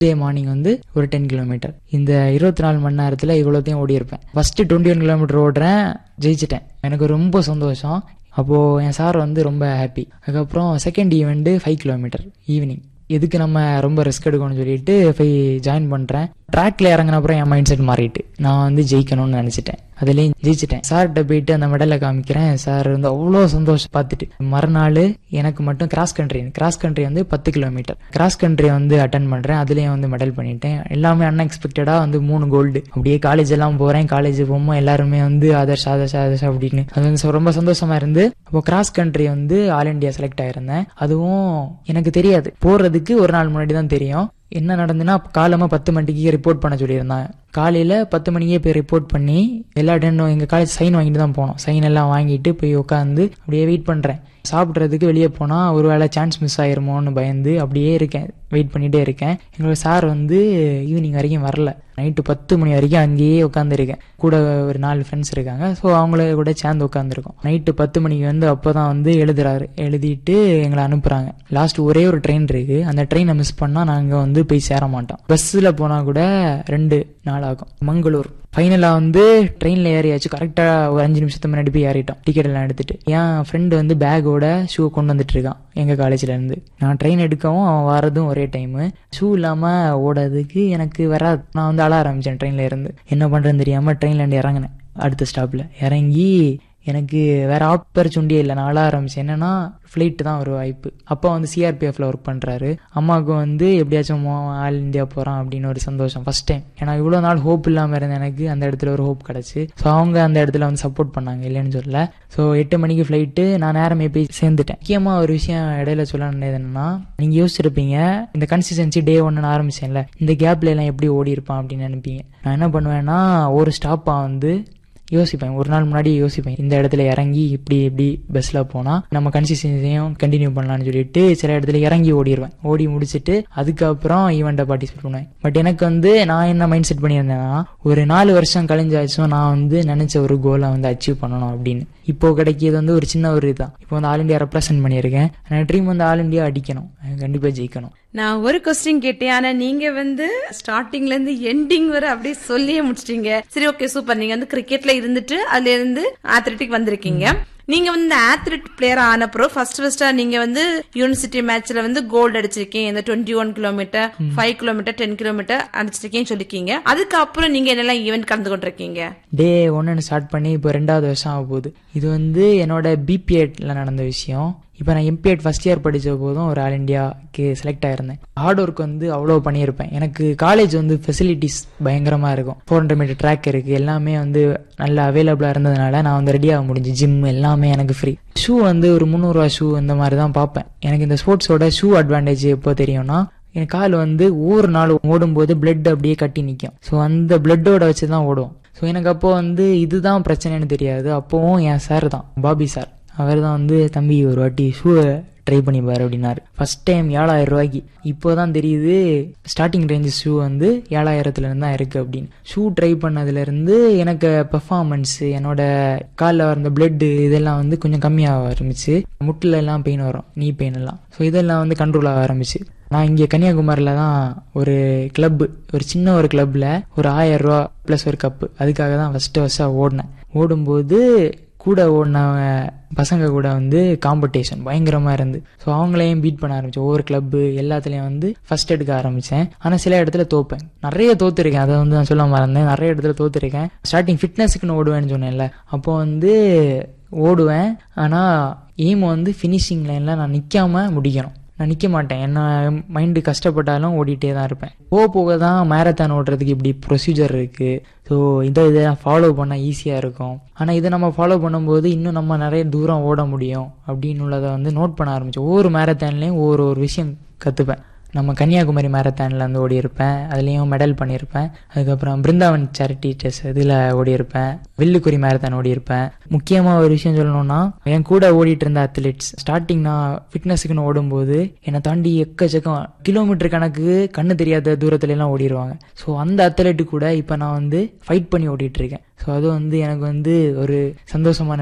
day morning வந்து ஒரு ten kilometre இந்த இருபத்தி நாலு மணி நேரத்தில் இவ்வளோத்தையும் ஓடி இருப்பேன் ஃபர்ஸ்ட் டுவெண்ட்டி ஒன் கிலோமீட்டர் ஓடுறேன் ஜெயிச்சிட்டேன் எனக்கு ரொம்ப சந்தோஷம் அப்போது என் சார் வந்து ரொம்ப ஹாப்பி அதுக்கப்புறம் second event five kilometre evening எதுக்கு நம்ம ரொம்ப ரிஸ்க் எடுக்கணும்னு சொல்லிட்டு போய் ஜாயின் பண்ணுறேன் ட்ராக்ல இறங்கின அப்புறம் என் மைண்ட் செட் மாறிட்டு நான் வந்து ஜெயிக்கணும்னு நினச்சிட்டேன் அதுலேயும் ஜெயிச்சிட்டேன் சார்கிட்ட போயிட்டு அந்த மெடலை காமிக்கிறேன் சார் வந்து அவ்வளோ சந்தோஷம் பார்த்துட்டு மறுநாள் எனக்கு மட்டும் கிராஸ் கண்ட்ரி கிராஸ் கண்ட்ரி வந்து பத்து கிலோமீட்டர் கிராஸ் கண்ட்ரி வந்து அட்டன் பண்ணுறேன் அதுலேயும் வந்து மெடல் பண்ணிட்டேன் எல்லாமே அன்எக்ஸ்பெக்டடாக வந்து மூணு கோல்டு அப்படியே காலேஜ் எல்லாம் போகிறேன் காலேஜ் போகும்போது எல்லாருமே வந்து ஆதர்ஷ் ஆதர்ஷ் ஆதர்ஷ் அப்படின்னு அது வந்து ரொம்ப சந்தோஷமா இருந்து அப்போ கிராஸ் கண்ட்ரி வந்து ஆல் இண்டியா செலக்ட் ஆயிருந்தேன் அதுவும் எனக்கு தெரியாது போறதுக்கு ஒரு நாள் முன்னாடி தான் தெரியும் என்ன நடந்துன்னா காலமா பத்து மணிக்கு ரிப்போர்ட் பண்ண சொல்லியிருந்தாங்க காலையில பத்து மணிக்கே போய் ரிப்போர்ட் பண்ணி எல்லா டைமும் எங்க காலேஜ் சைன் வாங்கிட்டு தான் போனோம் சைன் எல்லாம் வாங்கிட்டு போய் உட்காந்து அப்படியே வெயிட் பண்றேன் சாப்பிட்றதுக்கு வெளியே போனா ஒரு வேளை சான்ஸ் மிஸ் ஆயிருமோன்னு பயந்து அப்படியே இருக்கேன் வெயிட் பண்ணிட்டே இருக்கேன் எங்களோட சார் வந்து ஈவினிங் வரைக்கும் வரல நைட்டு பத்து மணி வரைக்கும் அங்கேயே உட்காந்துருக்கேன் கூட ஒரு நாலு ஃப்ரெண்ட்ஸ் இருக்காங்க ஸோ அவங்கள கூட சேர்ந்து உட்காந்துருக்கோம் நைட்டு பத்து மணிக்கு வந்து அப்போ தான் வந்து எழுதுறாரு எழுதிட்டு எங்களை அனுப்புறாங்க லாஸ்ட் ஒரே ஒரு ட்ரெயின் இருக்கு அந்த ட்ரெயினை மிஸ் பண்ணால் நாங்கள் வந்து போய் சேர மாட்டோம் பஸ்ஸில் போனால் கூட ரெண்டு நாள் ஆகும் மங்களூர் ஃபைனலாக வந்து ட்ரெயினில் ஏறியாச்சு கரெக்டாக ஒரு அஞ்சு நிமிஷத்துக்கு முன்னாடி போய் ஏறிட்டோம் டிக்கெட் எல்லாம் எடுத்துட்டு என் ஃப்ரெண்டு வந்து பேக்கோட ஷூ கொண்டு வந்துட்டு இருக்கான் எங்கள் காலேஜ்ல இருந்து நான் ட்ரெயின் எடுக்கவும் அவன் வரதும் ஒரே டைமு ஷூ இல்லாமல் ஓடுறதுக்கு எனக்கு வராது நான் வந்து அழ ஆரம்பித்தேன் ட்ரெயினில் இருந்து என்ன பண்ணுறேன்னு தெரியாமல் ட்ரெயின்ல இருந்து இறங்கினேன் அடுத்த ஸ்டாப்பில் இறங்கி எனக்கு வேற ஆப்பர்ச்சுனிட்டியே இல்லை நான் அழ ஆரம்பிச்சேன் என்னன்னா ஃப்ளைட்டு தான் ஒரு வாய்ப்பு அப்பா வந்து சிஆர்பிஎஃப்ல ஒர்க் பண்ணுறாரு அம்மாவுக்கு வந்து எப்படியாச்சும் மோ- ஆல் இந்தியா போகிறான் அப்படின்னு ஒரு சந்தோஷம் ஃபர்ஸ்ட் டைம் ஏன்னா இவ்வளோ நாள் ஹோப் இல்லாமல் இருந்த எனக்கு அந்த இடத்துல ஒரு ஹோப் கிடச்சி ஸோ அவங்க அந்த இடத்துல வந்து சப்போர்ட் பண்ணாங்க இல்லைன்னு சொல்லல ஸோ எட்டு மணிக்கு ஃப்ளைட்டு நான் நேரமே போய் சேர்ந்துட்டேன் முக்கியமாக ஒரு விஷயம் இடையில சொல்ல வேண்டியது என்னன்னா நீங்கள் யோசிச்சிருப்பீங்க இந்த கன்சிஸ்டன்சி டே ஒன்று ஆரம்பிச்சேன்ல இந்த கேப்ல எல்லாம் எப்படி ஓடி இருப்பான் அப்படின்னு நினைப்பீங்க நான் என்ன பண்ணுவேன்னா ஒரு ஸ்டாப்பாக வந்து யோசிப்பேன் ஒரு நாள் முன்னாடி யோசிப்பேன் இந்த இடத்துல இறங்கி இப்படி இப்படி பஸ்ல போனா நம்ம கன்சிஸ்டன்சியும் கண்டினியூ பண்ணலாம்னு சொல்லிட்டு சில இடத்துல இறங்கி ஓடிடுவேன் ஓடி முடிச்சிட்டு அதுக்கப்புறம் ஈவெண்ட்டை பார்ட்டிசிபேட் பண்ணுவேன் பட் எனக்கு வந்து நான் என்ன மைண்ட் செட் பண்ணியிருந்தேன்னா ஒரு நாலு வருஷம் கழிஞ்சாச்சும் நான் வந்து நினைச்ச ஒரு கோலை வந்து அச்சீவ் பண்ணணும் அப்படின்னு இப்போ கிடைக்கிது வந்து ஒரு சின்ன ஒரு இதுதான் இப்போ வந்து ஆல் இந்தியா ரெப்ரசென்ட் பண்ணியிருக்கேன் எனக்கு ட்ரீம் வந்து ஆல் இந்தியா அடிக்கணும் கண்டிப்பா ஜெயிக்கணும் நான் ஒரு கொஸ்டின் கேட்டேன் ஆனா நீங்க வந்து ஸ்டார்டிங்ல இருந்து எண்டிங் வரை அப்படியே சொல்லியே முடிச்சிட்டீங்க சரி ஓகே சூப்பர் நீங்க வந்து கிரிக்கெட்ல இருந்துட்டு அதுல இருந்து ஆத்லெட்டிக் வந்திருக்கீங்க நீங்க வந்து ஆத்லெட் பிளேயர் ஆனப்புறம் ஃபர்ஸ்ட் ஃபர்ஸ்டா நீங்க வந்து யூனிவர்சிட்டி மேட்ச்ல வந்து கோல்டு அடிச்சிருக்கீங்க இந்த twenty one kilometre five kilometre ten kilometre அடிச்சிருக்கீங்கன்னு சொல்லிருக்கீங்க அதுக்கப்புறம் நீங்க என்னெல்லாம் ஈவென்ட் கலந்து கொண்டிருக்கீங்க டே ஒன்னு ஸ்டார்ட் பண்ணி இப்போ ரெண்டாவது வருஷம் ஆக போகுது இது வந்து என்னோட பிபிஎட்ல நடந்த விஷயம் இப்போ நான் எம்பிஎட் ஃபர்ஸ்ட் இயர் படித்த போதும் ஒரு ஆல் இந்தியாவுக்கு செலக்ட் ஆயிருந்தேன் ஹார்ட் ஒர்க் வந்து அவ்வளோ பண்ணியிருப்பேன் எனக்கு காலேஜ் வந்து ஃபெசிலிட்டிஸ் பயங்கரமாக இருக்கும் ஃபோர் ஹண்ட்ரட் மீட்டர் ட்ராக் இருக்குது எல்லாமே வந்து நல்லா அவைலபிளாக இருந்ததுனால நான் வந்து ரெடியாக முடிஞ்சு ஜிம் எல்லாமே எனக்கு ஃப்ரீ ஷூ வந்து ஒரு முந்நூறுரூவா ஷூ இந்த மாதிரி தான் பார்ப்பேன் எனக்கு இந்த ஸ்போர்ட்ஸோட ஷூ அட்வான்டேஜ் எப்போ தெரியும்னா என் கால் வந்து ஒவ்வொரு நாள் ஓடும்போது பிளட் அப்படியே கட்டி நிற்கும் ஸோ அந்த பிளட்டோட வச்சு தான் ஓடுவோம் ஸோ எனக்கு அப்போ வந்து இதுதான் பிரச்சனைன்னு தெரியாது அப்போவும் என் சார் தான் பாபி சார் அவர் தான் வந்து தம்பி ஒரு வாட்டி ஷூவை ட்ரை பண்ணி பாரு அப்படின்னாரு ஃபர்ஸ்ட் டைம் ஏழாயிரம் ரூபாய்க்கு இப்போதான் தெரியுது ஸ்டார்டிங் ரேஞ்ச் ஷூ வந்து ஏழாயிரத்துல இருந்து தான் இருக்கு அப்படின்னு ஷூ ட்ரை பண்ணதுல இருந்து எனக்கு பெர்ஃபார்மன்ஸ் என்னோட காலில் வந்த பிளட் இதெல்லாம் வந்து கொஞ்சம் கம்மியாக ஆரம்பிச்சு முட்டில் எல்லாம் பெயின் வரும் நீ பெயின் எல்லாம் ஸோ இதெல்லாம் வந்து கண்ட்ரோல் ஆக ஆரம்பிச்சு நான் இங்கே கன்னியாகுமரியில் தான் ஒரு கிளப் ஒரு சின்ன ஒரு கிளப்ல ஒரு ஆயிரம் ரூபா ப்ளஸ் ஒரு கப்பு அதுக்காக தான் ஃபர்ஸ்ட் ஃபர்ஸ்ட்டாக ஓடினேன் ஓடும்போது கூட ஓடின பசங்க கூட வந்து காம்படிஷன் பயங்கரமா இருந்து ஸோ அவங்களையும் பீட் பண்ண ஆரம்பிச்சேன் ஒவ்வொரு கிளப்பு எல்லாத்துலயும் வந்து ஃபர்ஸ்ட் எடுக்க ஆரம்பிச்சேன் ஆனா சில இடத்துல தோப்பேன் நிறைய தோத்துருக்கேன் அதை வந்து நான் சொல்ல மறந்தேன் நிறைய இடத்துல தோத்துருக்கேன் ஸ்டார்டிங் ஃபிட்னஸுக்குன்னு ஓடுவேன்னு சொன்னேன்ல அப்போ வந்து ஓடுவேன் ஆனா எய்ம் வந்து ஃபினிஷிங் லைன்ல நான் நிக்காம முடிக்கணும் நான் நிற்க மாட்டேன் என்ன மைண்டு கஷ்டப்பட்டாலும் ஓடிட்டே தான் இருப்பேன் போக போக தான் மேரத்தான் ஓடுறதுக்கு இப்படி ப்ரொசீஜர் இருக்கு ஸோ இதை இதை ஃபாலோ பண்ணால் ஈஸியாக இருக்கும் ஆனால் இதை நம்ம ஃபாலோ பண்ணும்போது இன்னும் நம்ம நிறைய தூரம் ஓட முடியும் அப்படின்னு உள்ளதை வந்து நோட் பண்ண ஆரம்பிச்சோம் ஒவ்வொரு மேரத்தான்லேயும் ஒவ்வொரு ஒரு விஷயம் கற்றுப்பேன் நம்ம கன்னியாகுமரி மேரத்தானில் வந்து ஓடி இருப்பேன் அதுலேயும் மெடல் பண்ணியிருப்பேன் அதுக்கப்புறம் பிருந்தாவன் சேரிட்டி டெஸ்ட் இதில் ஓடி இருப்பேன் வில்லுக்குறி மேரத்தான் ஓடி இருப்பேன் முக்கியமாக ஒரு விஷயம் சொல்லணும்னா என் கூட ஓடிட்டு இருந்த அத்லெட்ஸ் ஸ்டார்டிங் நான் ஃபிட்னஸுக்குன்னு ஓடும்போது என்னை தாண்டி எக்கச்சக்கம் கிலோமீட்டர் கணக்கு கண்ணு தெரியாத தூரத்துல எல்லாம் ஓடிடுவாங்க ஸோ அந்த அத்லெட்டு கூட இப்போ நான் வந்து ஃபைட் பண்ணி ஓடிட்டு இருக்கேன் ஸோ அது வந்து எனக்கு வந்து ஒரு சந்தோஷமான விஷயம்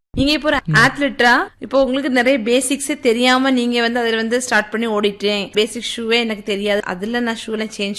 நீங்க இப்போ ஒரு ஆத்லெட்டா இப்போ உங்களுக்கு நிறைய பேசிக்ஸே தெரியாம நீங்க வந்து அதுல வந்து ஸ்டார்ட் பண்ணி ஓடிட்டேன் பேசிக் ஷூவே எனக்கு தெரியாது அதுல நான் ஷூ எல்லாம் சேஞ்ச்